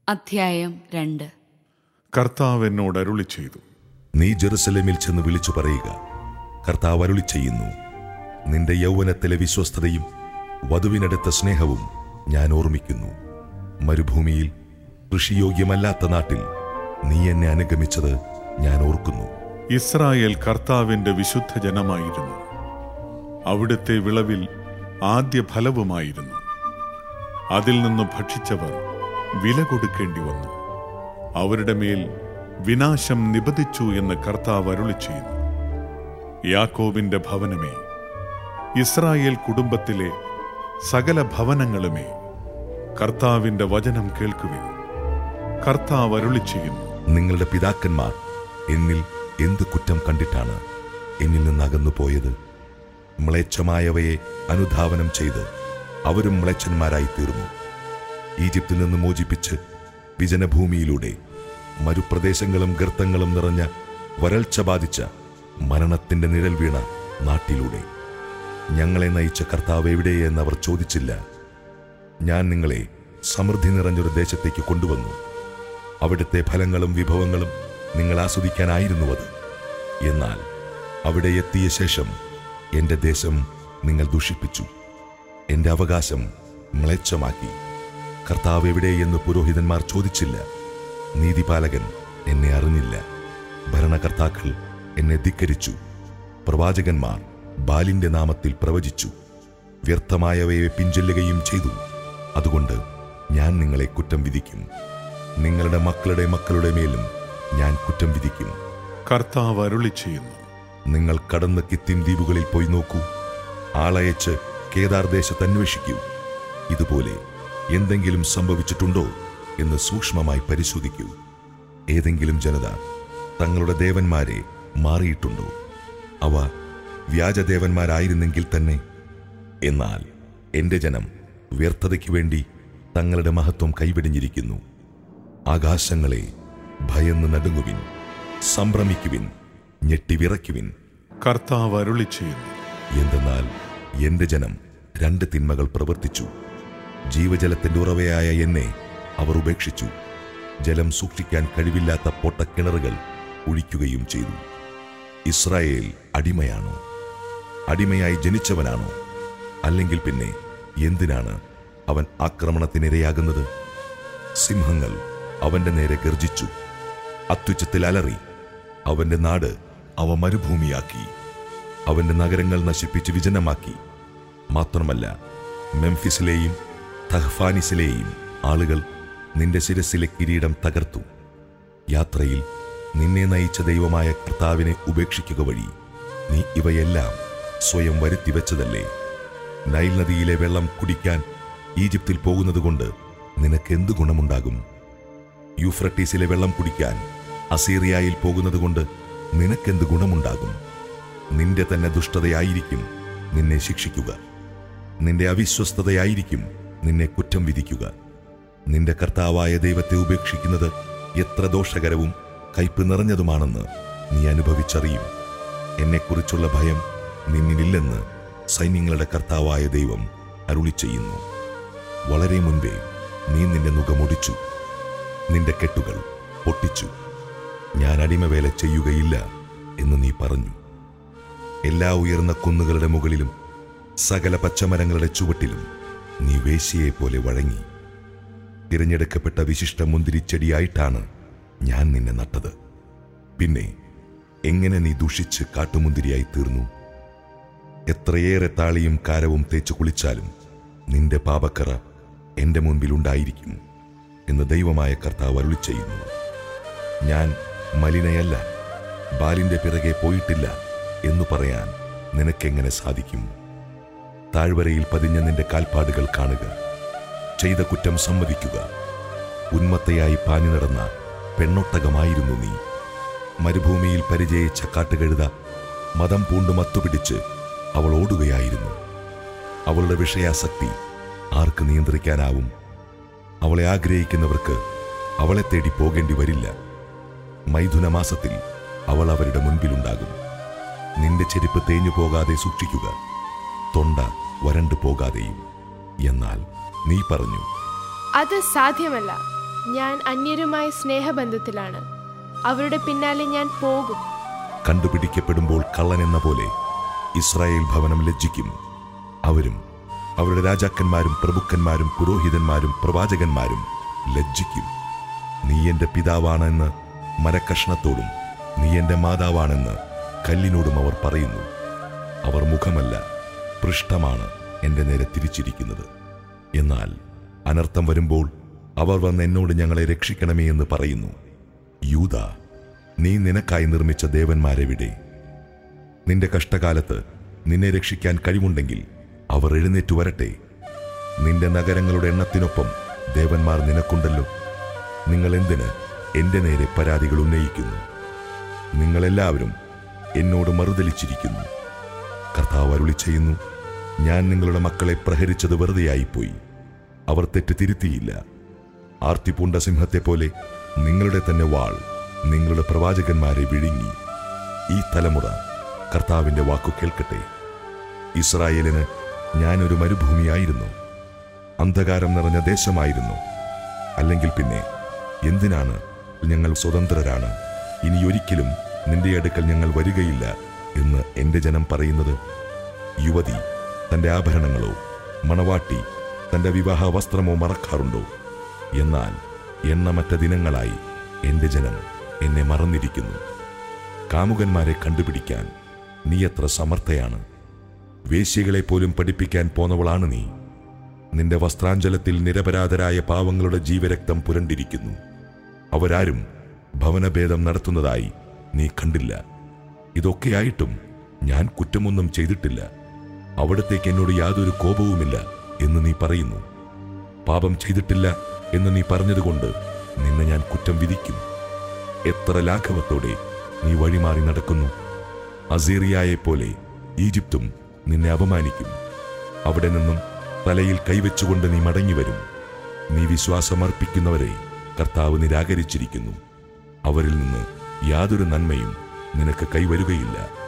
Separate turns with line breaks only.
അധ്യായം രണ്ട്
കർത്താവ് എന്നോട് അരുളി ചെയ്തു
നീ ജെറുസലേമിൽ ചെന്ന് വിളിച്ചു പറയുക കർത്താവ് അരുളി ചെയ്യുന്നു നിന്റെ യൗവനത്തിലെ വിശ്വസ്തതയും വധുവിനടുത്ത സ്നേഹവും ഞാൻ ഓർമ്മിക്കുന്നു മരുഭൂമിയിൽ കൃഷിയോഗ്യമല്ലാത്ത നാട്ടിൽ നീ എന്നെ അനുഗമിച്ചത് ഞാൻ ഓർക്കുന്നു
ഇസ്രായേൽ കർത്താവിന്റെ വിശുദ്ധ ജനമായിരുന്നു അവിടുത്തെ വിളവിൽ ആദ്യ ഫലവുമായിരുന്നു അതിൽ നിന്ന് ഭക്ഷിച്ചവർ വില കൊടുക്കേണ്ടി വന്നു അവരുടെ മേൽ വിനാശം നിബദിച്ചു എന്ന് കർത്താവ് അരുളി ചെയ്യുന്നു യാക്കോബിന്റെ ഭവനമേ ഇസ്രായേൽ കുടുംബത്തിലെ സകല ഭവനങ്ങളുമേ കർത്താവിന്റെ വചനം കേൾക്കുവിൻ കർത്താവ് അരുളി ചെയ്യുന്നു
നിങ്ങളുടെ പിതാക്കന്മാർ എന്നിൽ എന്ത് കുറ്റം കണ്ടിട്ടാണ് എന്നിൽ നിന്ന് അകന്നു പോയത് മ്ലേച്ഛമായവയെ അനുധാവനം ചെയ്ത് അവരും മ്ലേച്ഛന്മാരായി തീർന്നു ഈജിപ്തിൽ നിന്ന് മോചിപ്പിച്ച് വിജനഭൂമിയിലൂടെ മരുപ്രദേശങ്ങളും ഗർത്തങ്ങളും നിറഞ്ഞ വരൾച്ച ബാധിച്ച മരണത്തിന്റെ നിഴൽ വീണ നാട്ടിലൂടെ ഞങ്ങളെ നയിച്ച കർത്താവ് എവിടെയെന്ന് അവർ ചോദിച്ചില്ല ഞാൻ നിങ്ങളെ സമൃദ്ധി നിറഞ്ഞൊരു ദേശത്തേക്ക് കൊണ്ടുവന്നു അവിടുത്തെ ഫലങ്ങളും വിഭവങ്ങളും നിങ്ങൾ ആസ്വദിക്കാനായിരുന്നു അത് എന്നാൽ അവിടെ എത്തിയ ശേഷം എന്റെ ദേശം നിങ്ങൾ ദുഷിപ്പിച്ചു എന്റെ അവകാശം മ്ലേച്ഛമാക്കി കർത്താവ് എവിടെയെന്ന് പുരോഹിതന്മാർ ചോദിച്ചില്ല നീതിപാലകൻ എന്നെ അറിഞ്ഞില്ല ഭരണകർത്താക്കൾ എന്നെ ധിക്കരിച്ചു പ്രവാചകന്മാർ ബാലിന്റെ നാമത്തിൽ പ്രവചിച്ചു വ്യർത്ഥമായവയെ പിഞ്ചൊല്ലുകയും ചെയ്തു അതുകൊണ്ട് ഞാൻ നിങ്ങളെ കുറ്റം വിധിക്കും നിങ്ങളുടെ മക്കളുടെ മക്കളുടെ മേലും ഞാൻ കുറ്റം വിധിക്കും
കർത്താവ് അരുളി ചെയ്യുന്നു
നിങ്ങൾ കടന്ന് കിത്തിൻ ദ്വീപുകളിൽ പോയി നോക്കൂ ആളയച്ച് കേദാർ ദേശത്ത് അന്വേഷിക്കൂ ഇതുപോലെ എന്തെങ്കിലും സംഭവിച്ചിട്ടുണ്ടോ എന്ന് സൂക്ഷ്മമായി പരിശോധിക്കൂ ഏതെങ്കിലും ജനത തങ്ങളുടെ ദേവന്മാരെ മാറിയിട്ടുണ്ടോ അവ വ്യാജദേവന്മാരായിരുന്നെങ്കിൽ തന്നെ എന്നാൽ എന്റെ ജനം വ്യർത്ഥതയ്ക്ക് വേണ്ടി തങ്ങളുടെ മഹത്വം കൈവെടിഞ്ഞിരിക്കുന്നു ആകാശങ്ങളെ ഭയന്ന് നടുങ്ങുവിൻ സംഭ്രമിക്കുവിൻ ഞെട്ടിവിറയ്ക്കുവിൻ
കർത്താവ് അരുളി ചെയ്യുന്നു
എന്തെന്നാൽ എന്റെ ജനം രണ്ട് തിന്മകൾ പ്രവർത്തിച്ചു ജീവജലത്തിന്റെ ഉറവയായ എന്നെ അവർ ഉപേക്ഷിച്ചു ജലം സൂക്ഷിക്കാൻ കഴിവില്ലാത്ത പൊട്ടക്കിണറുകൾ ഒഴിക്കുകയും ചെയ്തു ഇസ്രായേൽ അടിമയാണോ അടിമയായി ജനിച്ചവനാണോ അല്ലെങ്കിൽ പിന്നെ എന്തിനാണ് അവൻ ആക്രമണത്തിനിരയാകുന്നത് സിംഹങ്ങൾ അവന്റെ നേരെ ഗർജിച്ചു അത്യുച്ചത്തിൽ അലറി അവന്റെ നാട് അവ മരുഭൂമിയാക്കി അവന്റെ നഗരങ്ങൾ നശിപ്പിച്ച് വിജനമാക്കി മാത്രമല്ല മെംഫിസിലെയും തഹ്ഫാനിസിലെയും ആളുകൾ നിന്റെ ശിരസിലെ കിരീടം തകർത്തു യാത്രയിൽ നിന്നെ നയിച്ച ദൈവമായ കർത്താവിനെ ഉപേക്ഷിക്കുക വഴി നീ ഇവയെല്ലാം സ്വയം വരുത്തിവെച്ചതല്ലേ നൈൽ നദിയിലെ വെള്ളം കുടിക്കാൻ ഈജിപ്തിൽ പോകുന്നതുകൊണ്ട് നിനക്ക് എന്ത് ഗുണമുണ്ടാകും യൂഫ്രട്ടീസിലെ വെള്ളം കുടിക്കാൻ അസീറിയയിൽ പോകുന്നതുകൊണ്ട് നിനക്കെന്ത് ഗുണമുണ്ടാകും നിന്റെ തന്നെ ദുഷ്ടതയായിരിക്കും നിന്നെ ശിക്ഷിക്കുക നിന്റെ അവിശ്വസ്തതയായിരിക്കും നിന്നെ കുറ്റം വിധിക്കുക നിന്റെ കർത്താവായ ദൈവത്തെ ഉപേക്ഷിക്കുന്നത് എത്ര ദോഷകരവും കയ്പ് നിറഞ്ഞതുമാണെന്ന് നീ അനുഭവിച്ചറിയും എന്നെക്കുറിച്ചുള്ള ഭയം നിന്നിലില്ലെന്ന് സൈന്യങ്ങളുടെ കർത്താവായ ദൈവം അരുളി ചെയ്യുന്നു വളരെ മുൻപേ നീ നിന്റെ മുഖമൊടിച്ചു നിന്റെ കെട്ടുകൾ പൊട്ടിച്ചു ഞാൻ അടിമവേല ചെയ്യുകയില്ല എന്ന് നീ പറഞ്ഞു എല്ലാ ഉയർന്ന കുന്നുകളുടെ മുകളിലും സകല പച്ചമരങ്ങളുടെ ചുവട്ടിലും നീ വേശ്യയെ പോലെ വഴങ്ങി തിരഞ്ഞെടുക്കപ്പെട്ട വിശിഷ്ട മുന്തിരിച്ചെടിയായിട്ടാണ് ഞാൻ നിന്നെ നട്ടത് പിന്നെ എങ്ങനെ നീ ദുഷിച്ച് കാട്ടുമുന്തിരിയായി തീർന്നു എത്രയേറെ താളിയും കാരവും തേച്ച് കുളിച്ചാലും നിന്റെ പാപക്കറ എന്റെ മുൻപിൽ ഉണ്ടായിരിക്കും എന്ന് ദൈവമായ കർത്താവ് അരുളി ചെയ്യുന്നു ഞാൻ മലിനയല്ല ബാലിന്റെ പിറകെ പോയിട്ടില്ല എന്ന് പറയാൻ നിനക്കെങ്ങനെ സാധിക്കും താഴ്വരയിൽ പതിഞ്ഞ നിന്റെ കാൽപ്പാടുകൾ കാണുക ചെയ്ത കുറ്റം സമ്മതിക്കുക ഉന്മത്തയായി പാഞ്ഞു നടന്ന പെണ്ണൊട്ടകമായിരുന്നു നീ മരുഭൂമിയിൽ പരിചയിച്ച കാട്ടുകഴുത മതം പൂണ്ടു മത്തുപിടിച്ച് അവൾ ഓടുകയായിരുന്നു അവളുടെ വിഷയാസക്തി ആർക്ക് നിയന്ത്രിക്കാനാവും അവളെ ആഗ്രഹിക്കുന്നവർക്ക് അവളെ തേടി പോകേണ്ടി വരില്ല മൈഥുനമാസത്തിൽ അവൾ അവരുടെ മുൻപിലുണ്ടാകും നിന്റെ ചെരുപ്പ് തേഞ്ഞു പോകാതെ സൂക്ഷിക്കുക തൊണ്ട വരണ്ടു പോകാതെയും എന്നാൽ നീ പറഞ്ഞു
അത് സാധ്യമല്ല
ഞാൻ അന്യരുമായി സ്നേഹബന്ധത്തിലാണ് അവരുടെ പിന്നാലെ ഞാൻ പോകും
കണ്ടുപിടിക്കപ്പെടുമ്പോൾ കള്ളൻ എന്ന പോലെ ഇസ്രായേൽ ഭവനം ലജ്ജിക്കും അവരും അവരുടെ രാജാക്കന്മാരും പ്രഭുക്കന്മാരും പുരോഹിതന്മാരും പ്രവാചകന്മാരും ലജ്ജിക്കും നീ എന്റെ പിതാവാണെന്ന് മരക്കഷ്ണത്തോടും നീ എന്റെ മാതാവാണെന്ന് കല്ലിനോടും അവർ പറയുന്നു അവർ മുഖമല്ല പൃഷ്ഠമാണ് എന്റെ നേരെ തിരിച്ചിരിക്കുന്നത് എന്നാൽ അനർത്ഥം വരുമ്പോൾ അവർ വന്ന് എന്നോട് ഞങ്ങളെ രക്ഷിക്കണമേ എന്ന് പറയുന്നു യൂത നീ നിനക്കായി നിർമ്മിച്ച ദേവന്മാരെവിടെ നിന്റെ കഷ്ടകാലത്ത് നിന്നെ രക്ഷിക്കാൻ കഴിവുണ്ടെങ്കിൽ അവർ എഴുന്നേറ്റു വരട്ടെ നിന്റെ നഗരങ്ങളുടെ എണ്ണത്തിനൊപ്പം ദേവന്മാർ നിനക്കുണ്ടല്ലോ നിങ്ങൾ എന്തിന് എന്റെ നേരെ പരാതികൾ ഉന്നയിക്കുന്നു നിങ്ങളെല്ലാവരും എന്നോട് മറുതലിച്ചിരിക്കുന്നു കർത്താവ് അരുളി ചെയ്യുന്നു ഞാൻ നിങ്ങളുടെ മക്കളെ പ്രഹരിച്ചത് വെറുതെയായിപ്പോയി അവർ തെറ്റ് തിരുത്തിയില്ല ആർത്തിപൂണ്ട സിംഹത്തെ പോലെ നിങ്ങളുടെ തന്നെ വാൾ നിങ്ങളുടെ പ്രവാചകന്മാരെ വിഴുങ്ങി ഈ തലമുറ കർത്താവിന്റെ വാക്കു കേൾക്കട്ടെ ഇസ്രായേലിന് ഞാനൊരു മരുഭൂമിയായിരുന്നു അന്ധകാരം നിറഞ്ഞ ദേശമായിരുന്നു അല്ലെങ്കിൽ പിന്നെ എന്തിനാണ് ഞങ്ങൾ സ്വതന്ത്രരാണ് ഇനിയൊരിക്കലും നിന്റെ അടുക്കൽ ഞങ്ങൾ വരികയില്ല എന്ന് എന്റെ ജനം പറയുന്നത് യുവതി തന്റെ ആഭരണങ്ങളോ മണവാട്ടി തന്റെ വിവാഹ വസ്ത്രമോ മറക്കാറുണ്ടോ എന്നാൽ എണ്ണമറ്റ ദിനങ്ങളായി എന്റെ ജനം എന്നെ മറന്നിരിക്കുന്നു കാമുകന്മാരെ കണ്ടുപിടിക്കാൻ നീ എത്ര സമർത്ഥയാണ് വേശ്യകളെ പോലും പഠിപ്പിക്കാൻ പോന്നവളാണ് നീ നിന്റെ വസ്ത്രാഞ്ചലത്തിൽ നിരപരാധരായ പാവങ്ങളുടെ ജീവരക്തം പുരണ്ടിരിക്കുന്നു അവരാരും ഭവനഭേദം നടത്തുന്നതായി നീ കണ്ടില്ല ഇതൊക്കെയായിട്ടും ഞാൻ കുറ്റമൊന്നും ചെയ്തിട്ടില്ല അവിടത്തേക്ക് എന്നോട് യാതൊരു കോപവുമില്ല എന്ന് നീ പറയുന്നു പാപം ചെയ്തിട്ടില്ല എന്ന് നീ പറഞ്ഞതുകൊണ്ട് നിന്നെ ഞാൻ കുറ്റം വിധിക്കും എത്ര ലാഘവത്തോടെ നീ വഴിമാറി നടക്കുന്നു അസീറിയായെ പോലെ ഈജിപ്തും നിന്നെ അപമാനിക്കും അവിടെ നിന്നും തലയിൽ കൈവച്ചുകൊണ്ട് നീ മടങ്ങിവരും നീ വിശ്വാസമർപ്പിക്കുന്നവരെ കർത്താവ് നിരാകരിച്ചിരിക്കുന്നു അവരിൽ നിന്ന് യാതൊരു നന്മയും നിനക്ക് കൈവരുകയില്ല